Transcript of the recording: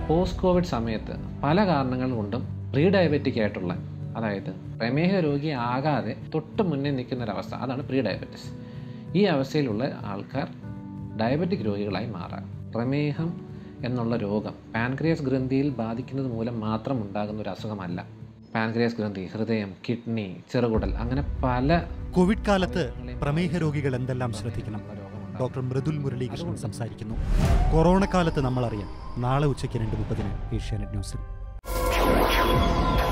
post Covid സമയത്ത് പല കാരണങ്ങൾ കൊണ്ടും പ്രീ ഡയബറ്റിക് ആയിട്ടുള്ള അതായത് പ്രമേഹ രോഗി ആകാതെ തൊട്ട് മുന്നേ നിൽക്കുന്ന ഒരവസ്ഥ അതാണ് പ്രീ ഡയബറ്റിസ് ഈ അവസ്ഥയിലുള്ള ആൾക്കാർ ഡയബറ്റിക് രോഗികളായി മാറാം പ്രമേഹം എന്നുള്ള രോഗം പാൻക്രിയാസ് ഗ്രന്ഥിയിൽ ബാധിക്കുന്നത് മൂലം മാത്രം ഉണ്ടാകുന്ന ഒരു അസുഖമല്ല പാൻക്രിയാസ് ഗ്രന്ഥി ഹൃദയം കിഡ്നി ചെറുകുടൽ അങ്ങനെ പല കോവിഡ് കാലത്ത് പ്രമേഹ രോഗികൾ എന്തെല്ലാം ശ്രദ്ധിക്കണം ഡോക്ടർ മൃദുൽ മുരളീകൃഷ്ണൻ സംസാരിക്കുന്നു കൊറോണ കാലത്ത് നമ്മൾ അറിയാം നാളെ ഉച്ചയ്ക്ക് രണ്ട് മുപ്പതിന് ഏഷ്യാനെറ്റ് ന്യൂസിൽ